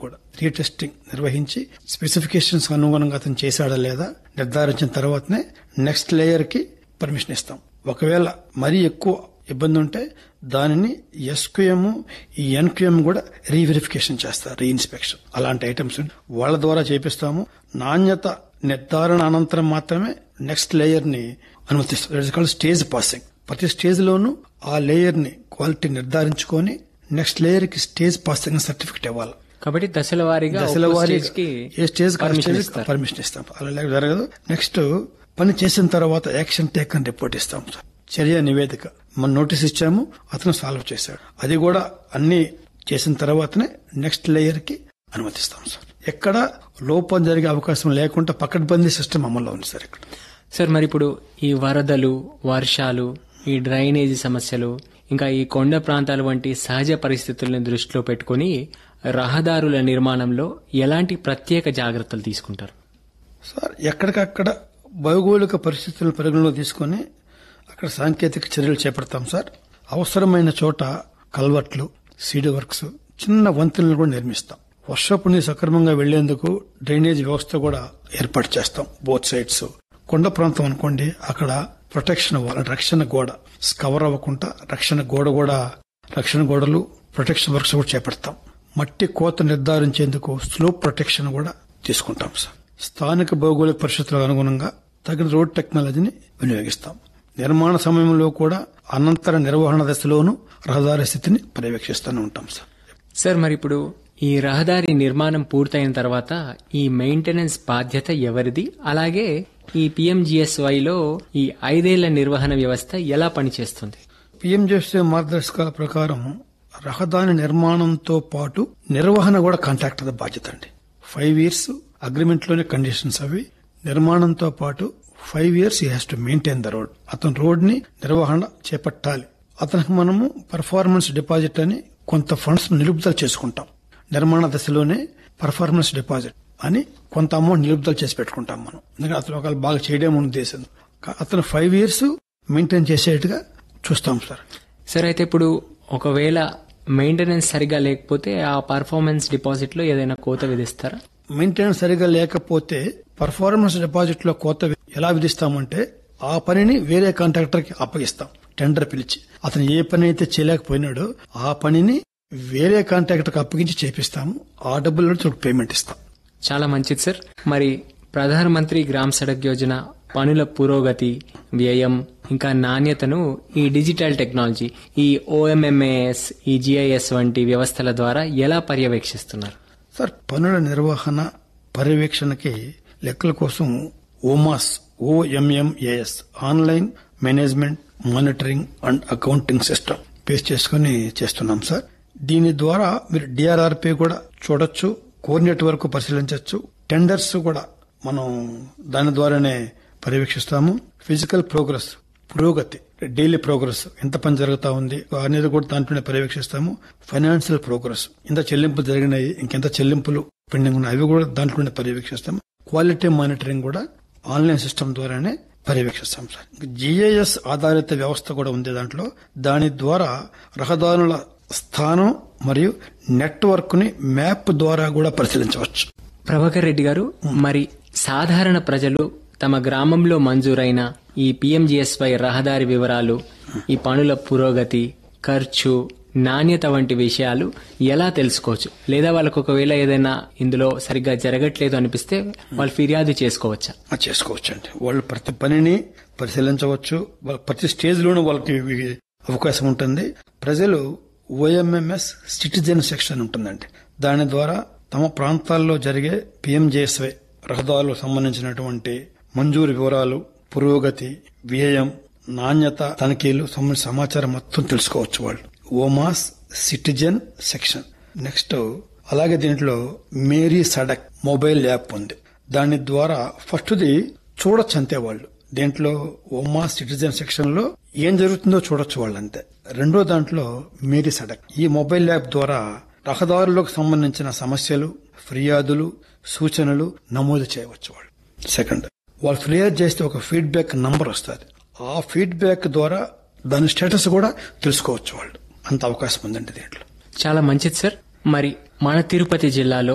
కూడా రీటెస్టింగ్ నిర్వహించి స్పెసిఫికేషన్స్ అనుగుణంగా అతను చేశాడా లేదా నిర్ధారించిన తర్వాతనే నెక్స్ట్ లేయర్ కి పర్మిషన్ ఇస్తాం ఒకవేళ మరీ ఎక్కువ ఇబ్బంది ఉంటే దానిని ఎస్క్యూఎం ఈ ఎన్క్యూఎం కూడా రీవెరిఫికేషన్ చేస్తారు రీఇన్స్పెక్షన్ అలాంటి ఐటమ్స్ వాళ్ళ ద్వారా చేపిస్తాము నాణ్యత నిర్ధారణ అనంతరం మాత్రమే నెక్స్ట్ లేయర్ ని అనుమతిస్తాం స్టేజ్ పాసింగ్ ప్రతి స్టేజ్ లోనూ ఆ లేయర్ ని క్వాలిటీ నిర్ధారించుకొని నెక్స్ట్ లేయర్ కి స్టేజ్ పాసింగ్ సర్టిఫికెట్ ఇవ్వాలి కాబట్టి దశల వారీగా దశల ఒక్కో వారీ స్టేజ్ కి ఏ స్టేజ్ పర్మిషన్ ఇస్తారు పర్మిషన్ ఇస్తాం అలా లేక జరగదు నెక్స్ట్ పని చేసిన తర్వాత యాక్షన్ టేక్ అని రిపోర్ట్ ఇస్తాం సార్ చర్య నివేదిక మనం నోటీస్ ఇచ్చాము అతను సాల్వ్ చేశాడు అది కూడా అన్ని చేసిన తర్వాతనే నెక్స్ట్ లేయర్ కి అనుమతిస్తాం సార్ ఎక్కడ లోపం జరిగే అవకాశం లేకుండా పకడ్బందీ సిస్టమ్ అమల్లో ఉంది సార్ ఇక్కడ సార్ మరి ఇప్పుడు ఈ వరదలు వర్షాలు ఈ డ్రైనేజీ సమస్యలు ఇంకా ఈ కొండ ప్రాంతాల వంటి సహజ పరిస్థితులను దృష్టిలో పెట్టుకుని రహదారుల నిర్మాణంలో ఎలాంటి ప్రత్యేక జాగ్రత్తలు తీసుకుంటారు సార్ ఎక్కడికక్కడ భౌగోళిక పరిస్థితులను పరిగణలో తీసుకొని అక్కడ సాంకేతిక చర్యలు చేపడతాం సార్ అవసరమైన చోట కల్వర్ట్లు సీడ్ వర్క్స్ చిన్న వంతెనలు కూడా నిర్మిస్తాం వర్షపు నీరు సక్రమంగా వెళ్లేందుకు డ్రైనేజ్ వ్యవస్థ కూడా ఏర్పాటు చేస్తాం బోత్ సైడ్స్ కొండ ప్రాంతం అనుకోండి అక్కడ ప్రొటెక్షన్ వాల్ రక్షణ గోడ కవర్ అవ్వకుండా రక్షణ గోడ కూడా రక్షణ గోడలు ప్రొటెక్షన్ వర్క్స్ కూడా చేపడతాం మట్టి కోత నిర్ధారించేందుకు స్లోప్ ప్రొటెక్షన్ కూడా తీసుకుంటాం సార్ స్థానిక భౌగోళిక పరిస్థితులకు అనుగుణంగా తగిన రోడ్ టెక్నాలజీని వినియోగిస్తాం నిర్మాణ సమయంలో కూడా అనంతర నిర్వహణ దశలోనూ రహదారి స్థితిని పర్యవేక్షిస్తూనే ఉంటాం సార్ సార్ మరి ఇప్పుడు ఈ రహదారి నిర్మాణం పూర్తయిన తర్వాత ఈ మెయింటెనెన్స్ బాధ్యత ఎవరిది అలాగే ఈ పిఎంజిఎస్వైలో ఈ ఐదేళ్ల నిర్వహణ వ్యవస్థ ఎలా పనిచేస్తుంది పిఎంజెస్ఏ మార్గదర్శకాల ప్రకారం రహదారి నిర్మాణంతో పాటు నిర్వహణ కూడా కాంట్రాక్టర్ బాధ్యత అండి ఫైవ్ ఇయర్స్ అగ్రిమెంట్ లోనే కండిషన్స్ అవి నిర్మాణంతో పాటు five years he has to maintain the road అతను రోడ్ ని నిర్వహణ చేపట్టాలి అతనికి మనము పర్ఫార్మెన్స్ డిపాజిట్ అని కొంత ఫండ్స్ నిలుపుదల చేసుకుంటాం నిర్మాణ దశలోనే పర్ఫార్మెన్స్ డిపాజిట్ అని కొంత అమౌంట్ నిలుపుదల చేసి పెట్టుకుంటాం మనం ఎందుకంటే అతను ఒకవేళ బాగా చేయడం మన ఉద్దేశం కా- అతను ఫైవ్ ఇయర్స్ మెయింటైన్ చేసేట్టుగా చూస్తాం సార్ సార్ అయితే ఇప్పుడు ఒకవేళ మెయింటెనెన్స్ సరిగా లేకపోతే ఆ పర్ఫార్మెన్స్ డిపాజిట్ లో ఏదైనా కోత విధిస్తారా మెయింటెనెన్స్ సరిగా లేకపోతే పర్ఫార్మెన్స్ డిపాజిట్ లో కోత ఎలా విధిస్తామంటే ఆ పనిని వేరే కాంట్రాక్టర్ కి అప్పగిస్తాం టెండర్ పిలిచి అతను ఏ పని అయితే చేయలేకపోయినాడో ఆ పనిని వేరే కాంట్రాక్టర్ కి అప్పగించి చేపిస్తాము ఆ డబ్బుల్లో పేమెంట్ ఇస్తాం చాలా మంచిది సార్ మరి ప్రధానమంత్రి గ్రామ్ సడక్ యోజన పనుల పురోగతి వ్యయం ఇంకా నాణ్యతను ఈ డిజిటల్ టెక్నాలజీ ఈ ఓఎంఎంఏఎస్ ఈ జిఐఎస్ వంటి వ్యవస్థల ద్వారా ఎలా పర్యవేక్షిస్తున్నారు సార్ పనుల నిర్వహణ పర్యవేక్షణకి లెక్కల కోసం OMMAS OMMAS online management monitoring and accounting system base చేసుకుని చేస్తున్నాం సార్ దీని ద్వారా మీరు డిఆర్ఆర్పి కూడా చూడొచ్చు కోఆర్డినేట్ వరకు పరిశీలించవచ్చు టెండర్స్ కూడా మనం దాని ద్వారానే పర్యవేక్షిస్తాము ఫిజికల్ ప్రోగ్రెస్ పురోగతి డైలీ ప్రోగ్రెస్ ఎంత పని జరుగుతా ఉంది అనేది కూడా దాంట్లోనే పర్యవేక్షిస్తాము ఫైనాన్షియల్ ప్రోగ్రెస్ ఎంత చెల్లింపులు జరిగినాయి ఇంకెంత చెల్లింపులు పెండింగ్ ఉన్నాయి అవి కూడా దాంట్లోనే పర్యవేక్షిస్తాము క్వాలిటీ మానిటరింగ్ కూడా ఆన్లైన్ సిస్టమ్ ద్వారానే పర్యవేక్షిస్తాం సార్ జిఐఎస్ ఆధారిత వ్యవస్థ కూడా ఉంది దాంట్లో దాని ద్వారా రహదారుల స్థానం మరియు నెట్వర్క్ ని మ్యాప్ ద్వారా కూడా పరిశీలించవచ్చు ప్రభాకర్ రెడ్డి గారు మరి సాధారణ ప్రజలు తమ గ్రామంలో మంజూరైన ఈ పిఎంజిఎస్వై రహదారి వివరాలు ఈ పనుల పురోగతి ఖర్చు నాణ్యత వంటి విషయాలు ఎలా తెలుసుకోవచ్చు లేదా వాళ్ళకు ఒకవేళ ఏదైనా ఇందులో సరిగ్గా జరగట్లేదు అనిపిస్తే వాళ్ళు ఫిర్యాదు చేసుకోవచ్చా అది చేసుకోవచ్చు అండి వాళ్ళు ప్రతి పనిని పరిశీలించవచ్చు వాళ్ళ ప్రతి స్టేజ్ లోనూ వాళ్ళకి ఇవి అవకాశం ఉంటుంది ప్రజలు ఓఎంఎంఎస్ సిటిజన్ సెక్షన్ ఉంటుందండి దాని ద్వారా తమ ప్రాంతాల్లో జరిగే పిఎంజేఎస్వై రహదారులకు సంబంధించినటువంటి మంజూరు వివరాలు పురోగతి వ్యయం నాణ్యత తనిఖీలు సంబంధించిన సమాచారం మొత్తం తెలుసుకోవచ్చు వాళ్ళు ఓమాస్ సిటిజన్ సెక్షన్ నెక్స్ట్ అలాగే దీంట్లో మేరీ సడక్ మొబైల్ యాప్ ఉంది దాని ద్వారా ఫస్ట్ది చూడొచ్చు అంతే వాళ్ళు దీంట్లో ఓమా సిటిజన్ సెక్షన్ లో ఏం జరుగుతుందో చూడొచ్చు వాళ్ళు అంతే రెండో దాంట్లో మేరీ సడక్ ఈ మొబైల్ యాప్ ద్వారా రహదారులకు సంబంధించిన సమస్యలు ఫిర్యాదులు సూచనలు నమోదు చేయవచ్చు వాళ్ళు సెకండ్ వాళ్ళు ఫిర్యాదు చేస్తే ఒక ఫీడ్బ్యాక్ నంబర్ వస్తుంది ఆ ఫీడ్బ్యాక్ ద్వారా దాని స్టేటస్ కూడా తెలుసుకోవచ్చు వాళ్ళు అంత అవకాశం ఉందండి దీంట్లో చాలా మంచిది సార్ మరి మన తిరుపతి జిల్లాలో